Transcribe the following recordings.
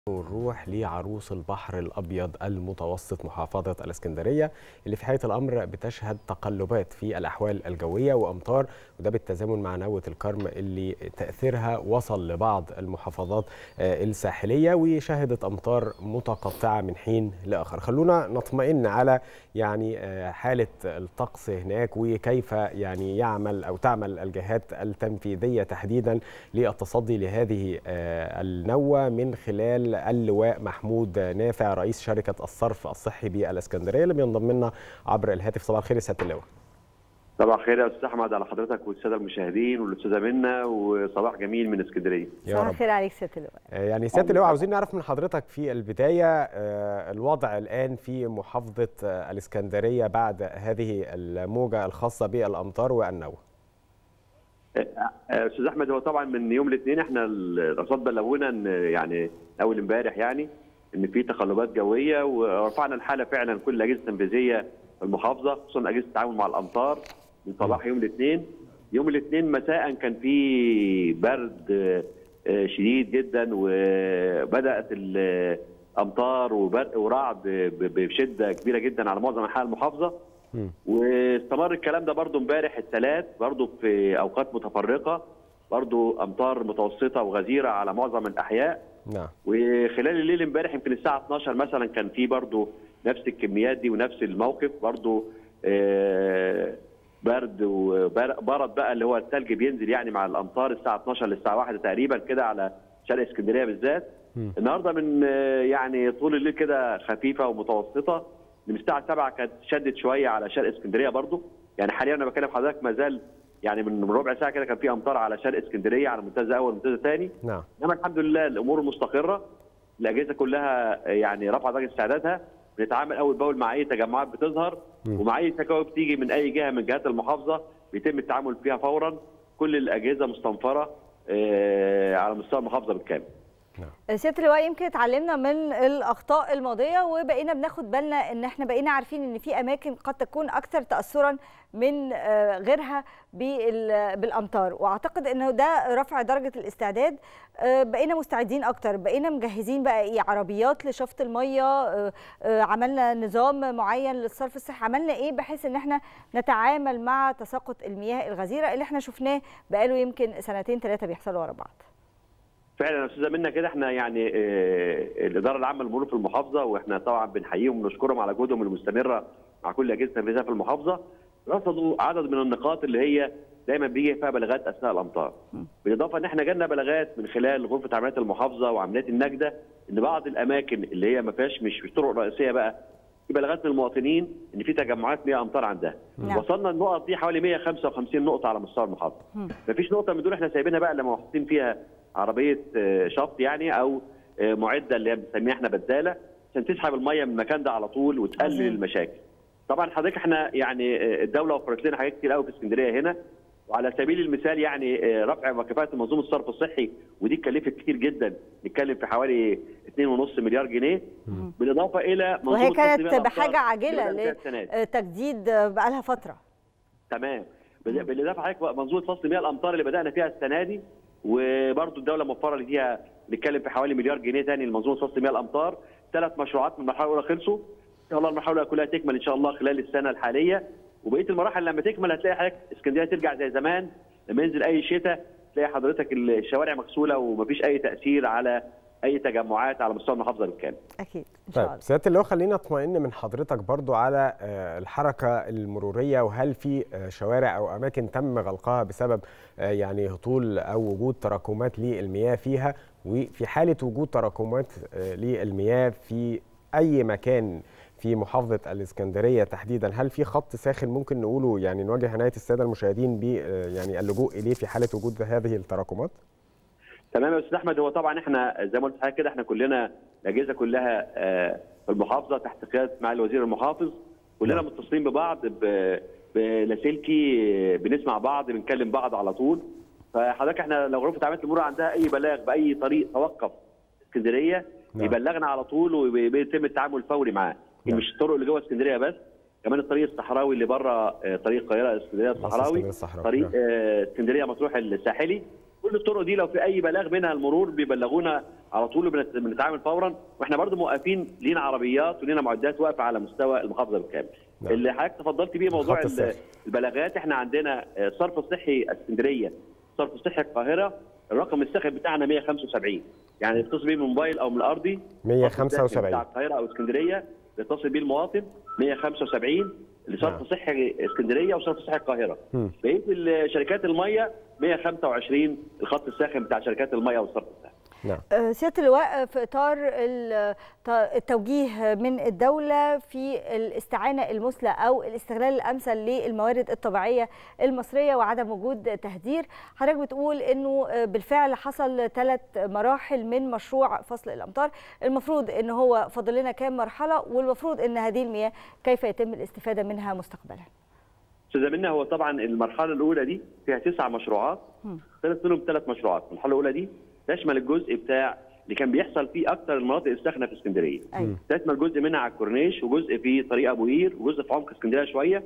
ونروح لعروس البحر الأبيض المتوسط محافظة الإسكندرية اللي في حقيقة الأمر بتشهد تقلبات في الأحوال الجوية وأمطار وده بالتزامن مع نوة الكرم اللي تأثيرها وصل لبعض المحافظات الساحلية وشهدت أمطار متقطعة من حين لآخر خلونا نطمئن على يعني حالة الطقس هناك وكيف يعني يعمل أو تعمل الجهات التنفيذية تحديدا للتصدي لهذه النوة من خلال اللواء محمود نافع رئيس شركة الصرف الصحي بالإسكندرية اللي بينضم لنا عبر الهاتف صباح الخير يا سيادة اللواء صباح الخير يا استاذ احمد على حضرتك والساده المشاهدين والاستاذه منى وصباح جميل من اسكندريه صباح الخير عليك سياده اللواء يعني سياده اللواء عاوزين نعرف من حضرتك في البدايه الوضع الان في محافظه الاسكندريه بعد هذه الموجه الخاصه بالامطار والنوى استاذ احمد هو طبعا من يوم الاثنين احنا الرصاد بلغونا ان يعني اول امبارح يعني ان في تقلبات جويه ورفعنا الحاله فعلا كل الاجهزه التنفيذيه في المحافظه خصوصا اجهزه التعامل مع الامطار من صباح يوم الاثنين يوم الاثنين مساء كان في برد شديد جدا وبدات الامطار وبرق ورعد بشده كبيره جدا على معظم انحاء المحافظه واستمر الكلام ده برضو امبارح الثلاث برضو في اوقات متفرقه برضو امطار متوسطه وغزيره على معظم الاحياء نعم وخلال الليل امبارح يمكن الساعه 12 مثلا كان في برضو نفس الكميات دي ونفس الموقف برضو آه برد وبرد بقى اللي هو الثلج بينزل يعني مع الامطار الساعه 12 للساعه 1 تقريبا كده على شرق اسكندريه بالذات النهارده من يعني طول الليل كده خفيفه ومتوسطه من الساعه 7 كانت شدت شويه على شرق اسكندريه برضو يعني حاليا انا بكلم حضرتك ما زال يعني من ربع ساعه كده كان في امطار على شرق اسكندريه على منتزه اول منتزه ثاني نعم انما الحمد لله الامور مستقره الاجهزه كلها يعني رفع درجه استعدادها بنتعامل اول باول مع اي تجمعات بتظهر م. ومع اي شكاوى بتيجي من اي جهه من جهات المحافظه بيتم التعامل فيها فورا كل الاجهزه مستنفره على مستوى المحافظه بالكامل نعم. سياده اللواء يمكن اتعلمنا من الاخطاء الماضيه وبقينا بناخد بالنا ان احنا بقينا عارفين ان في اماكن قد تكون اكثر تاثرا من غيرها بالامطار واعتقد انه ده رفع درجه الاستعداد بقينا مستعدين اكتر بقينا مجهزين بقى ايه عربيات لشفط الميه عملنا نظام معين للصرف الصحي عملنا ايه بحيث ان احنا نتعامل مع تساقط المياه الغزيره اللي احنا شفناه بقاله يمكن سنتين ثلاثه بيحصلوا ورا بعض فعلا يا استاذه منا كده احنا يعني اه الاداره العامه للمرور في المحافظه واحنا طبعا بنحييهم ونشكرهم على جهودهم المستمره مع كل اجهزه التنفيذيه في المحافظه رصدوا عدد من النقاط اللي هي دايما بيجي فيها بلاغات اثناء الامطار. بالاضافه ان احنا جالنا بلاغات من خلال غرفه عمليات المحافظه وعمليات النجده ان بعض الاماكن اللي هي ما فيهاش مش مش طرق رئيسيه بقى في بلاغات من المواطنين ان في تجمعات مياه امطار عندها. نعم. وصلنا النقط دي حوالي 155 نقطه على مستوى المحافظه. مفيش نقطه من دول احنا سايبينها بقى لما حاطين فيها عربيه شفط يعني او معده اللي بنسميها احنا بداله عشان تسحب الميه من المكان ده على طول وتقلل المشاكل. طبعا حضرتك احنا يعني الدوله وفرت لنا حاجات كتير قوي في اسكندريه هنا وعلى سبيل المثال يعني رفع وكفاءه منظومه الصرف الصحي ودي اتكلفت كتير جدا نتكلم في حوالي 2.5 مليار جنيه بالاضافه الى وهي كانت بحاجه عاجله لتجديد بقى لها فتره تمام بالاضافه حضرتك منظومه فصل مياه الامطار اللي بدانا فيها السنه دي وبرضه الدوله موفره اللي فيها نتكلم في حوالي مليار جنيه ثاني لمنظومه فصل مياه الامطار ثلاث مشروعات من المرحله الاولى خلصوا ان شاء الله المرحله كلها تكمل ان شاء الله خلال السنه الحاليه وبقيه المراحل لما تكمل هتلاقي حضرتك اسكندريه ترجع زي زمان لما ينزل اي شتاء تلاقي حضرتك الشوارع مغسوله ومفيش اي تاثير على اي تجمعات على مستوى المحافظه بالكامل. اكيد ان شاء الله. طيب سياده اللواء خلينا نطمئن من حضرتك برضو على الحركه المروريه وهل في شوارع او اماكن تم غلقها بسبب يعني هطول او وجود تراكمات للمياه فيها وفي حاله وجود تراكمات للمياه في اي مكان في محافظة الإسكندرية تحديدا هل في خط ساخن ممكن نقوله يعني نواجه عناية السادة المشاهدين ب يعني اللجوء إليه في حالة وجود هذه التراكمات؟ تمام يا أستاذ أحمد هو طبعا إحنا زي ما قلت لحضرتك كده إحنا كلنا الأجهزة كلها في المحافظة تحت قيادة مع الوزير المحافظ كلنا متصلين ببعض بلاسلكي بنسمع بعض بنكلم بعض على طول فحضرتك إحنا لو غرفة عمليات المرور عندها أي بلاغ بأي طريق توقف اسكندرية يبلغنا على طول وبيتم التعامل فوري معاه نعم. مش الطرق اللي جوه اسكندريه بس كمان الطريق الصحراوي اللي بره طريق القاهره اسكندريه الصحراوي طريق نعم. اسكندريه مطروح الساحلي كل الطرق دي لو في اي بلاغ منها المرور بيبلغونا على طول وبنت- بنتعامل فورا واحنا برضو موقفين لينا عربيات ولينا معدات واقفه على مستوى المحافظه بالكامل. نعم. اللي حضرتك تفضلت بيه موضوع الخط ال- الساخن. البلاغات احنا عندنا آه، الصرف الصحي اسكندريه الصرف الصحي القاهره الرقم الساخن بتاعنا 175 يعني يتصل بيه من موبايل او من الارضي 175. بتاع القاهره او اسكندريه يتصل بيه المواطن 175 لصرف نعم. صحي اسكندريه وصرف صحي القاهره مم. بقيه ال- شركات الميه 125 الخط الساخن بتاع شركات الميه والصرف الصحي نعم آه، سياده اللواء في اطار ال- ت- التوجيه من الدوله في الاستعانه المثلى او الاستغلال الامثل للموارد الطبيعيه المصريه وعدم وجود تهدير حضرتك بتقول انه آه، بالفعل حصل ثلاث مراحل من مشروع فصل الامطار المفروض ان هو فاضل لنا كام مرحله والمفروض ان هذه المياه كيف يتم الاستفاده منها مستقبلا استاذ منى هو طبعا المرحله الاولى دي فيها تسع مشروعات مم. خلص منهم ثلاث مشروعات المرحله الاولى دي تشمل الجزء بتاع اللي كان بيحصل فيه اكثر المناطق الساخنه في اسكندريه ايوه تشمل جزء منها على الكورنيش وجزء في طريق ابو قير وجزء في عمق اسكندريه شويه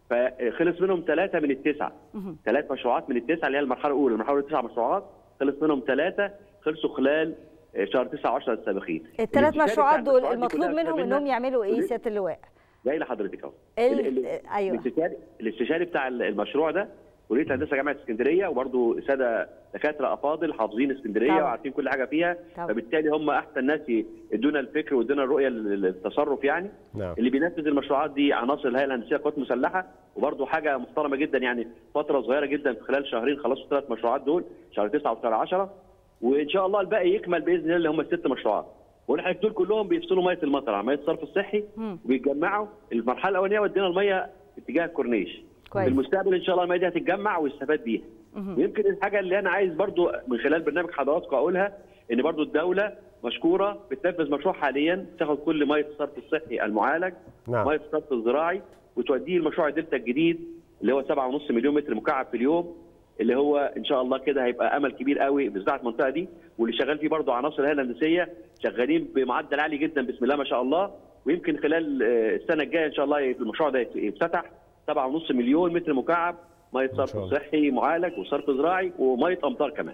فخلص منهم ثلاثه من التسعه مهم. ثلاث مشروعات من التسعه اللي هي المرحله الاولى المرحله الاولى تسع مشروعات خلص منهم ثلاثه خلصوا خلال شهر 9 10 السابقين الثلاث الاستشاري مشروعات بتاع دول المشروعات دي المطلوب كلها منهم استفدنا. انهم يعملوا ايه ودي- سياده اللواء جاي لحضرتك اهو ال- ال- ال- ايوه الاستشاري الاستشاري بتاع المشروع ده كليه هندسه جامعه اسكندريه وبرضه ساده دكاتره افاضل حافظين اسكندريه طبعا. وعارفين كل حاجه فيها طبعا. فبالتالي هم احسن ناس يدونا الفكر ويدونا الرؤيه لل- للتصرف يعني نعم اللي بينفذ المشروعات دي عناصر الهيئه الهندسيه للقوات المسلحه وبرضه حاجه محترمه جدا يعني فتره صغيره جدا في خلال شهرين خلصوا الثلاث مشروعات دول شهر 9 وشهر 10 وان شاء الله الباقي يكمل باذن الله اللي هم الست مشروعات والحاجات دول كلهم بيفصلوا ميه المطر عن ميه الصرف الصحي مم. وبيتجمعوا المرحله الاولانيه ودينا الميه اتجاه الكورنيش كويس. في المستقبل ان شاء الله الميه دي هتتجمع ويستفاد بيها مهم. ويمكن الحاجه اللي انا عايز برضو من خلال برنامج حضراتكم اقولها ان برضو الدوله مشكوره بتنفذ مشروع حاليا تاخد كل ميه الصرف الصحي المعالج نعم ميه الصرف الزراعي وتوديه لمشروع دلتا الجديد اللي هو 7.5 مليون متر مكعب في اليوم اللي هو ان شاء الله كده هيبقى امل كبير قوي بزراعه المنطقه دي واللي شغال فيه برضه عناصر الهيئه الهندسيه شغالين بمعدل عالي جدا بسم الله ما شاء الله ويمكن خلال آه، السنه الجايه ان شاء الله المشروع ده يتفتح 7.5 مليون متر مكعب ميه صرف شاء الله. صحي معالج وصرف زراعي وميه امطار كمان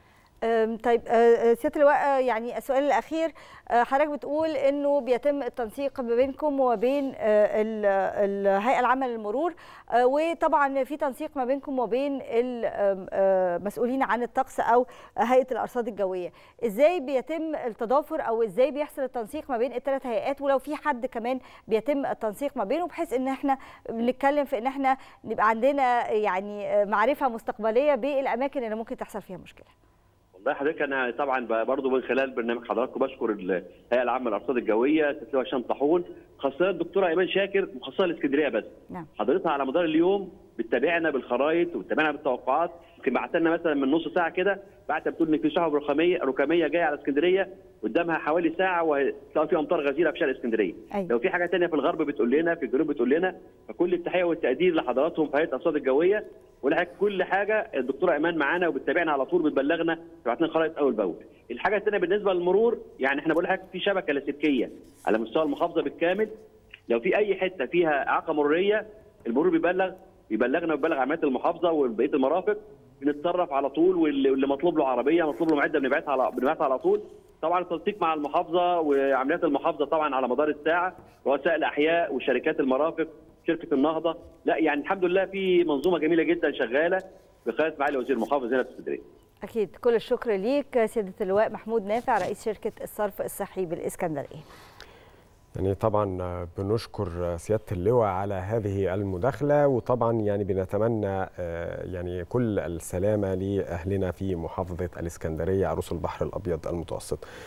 أم، طيب أه، أه، سياده اللواء أه، يعني السؤال الاخير أه، حضرتك بتقول انه بيتم التنسيق ما بينكم وما بين أه، ال- الهيئه العامه للمرور أه، وطبعا في تنسيق ما بينكم وبين المسؤولين عن الطقس او هيئه الارصاد الجويه ازاي بيتم التضافر او ازاي بيحصل التنسيق ما بين الثلاث هيئات ولو في حد كمان بيتم التنسيق ما بينه بحيث ان احنا بنتكلم في ان احنا نبقى عندنا يعني أه، معرفه مستقبليه بالاماكن اللي ممكن تحصل فيها مشكله والله حضرتك انا طبعا برضه من خلال برنامج حضراتكم بشكر الهيئه العامه للارصاد الجويه تسليم هشام طاحون خاصه الدكتوره ايمان شاكر مخصصه لاسكندريه بس نعم حضرتها على مدار اليوم بتتابعنا بالخرائط وبتتابعنا بالتوقعات يمكن بعت لنا مثلا من نص ساعه كده بعت بتقول ان في سحب ركاميه ركاميه جايه على اسكندريه قدامها حوالي ساعه وتلاقي في امطار غزيره في شرق اسكندريه أيوة. لو في حاجه ثانيه في الغرب بتقول لنا في الجنوب بتقول لنا فكل التحيه والتقدير لحضراتهم في هيئه الارصاد الجويه والحاجة كل حاجه الدكتوره ايمان معانا وبتتابعنا على طول بتبلغنا تبعت لنا خرائط اول باول الحاجه الثانيه بالنسبه للمرور يعني احنا بقول لحضرتك في شبكه لاسلكيه على مستوى المحافظه بالكامل لو في اي حته فيها اعاقه مروريه المرور بيبلغ بيبلغنا وبيبلغ عمليات المحافظه وبقيه المرافق بنتصرف على طول واللي واللي مطلوب له عربيه مطلوب له معده بنبعتها على بنبعتها على طول طبعا التنسيق مع المحافظه وعمليات المحافظه طبعا على مدار الساعه رؤساء الاحياء وشركات المرافق شركه النهضه لا يعني الحمد لله في منظومه جميله جدا شغاله بقياده معالي وزير المحافظه هنا في اسكندريه أكيد كل الشكر ليك سيادة اللواء محمود نافع رئيس شركة الصرف الصحي بالإسكندرية يعني طبعا بنشكر سياده اللواء على هذه المداخله وطبعا يعني بنتمنى يعني كل السلامه لاهلنا في محافظه الاسكندريه عروس البحر الابيض المتوسط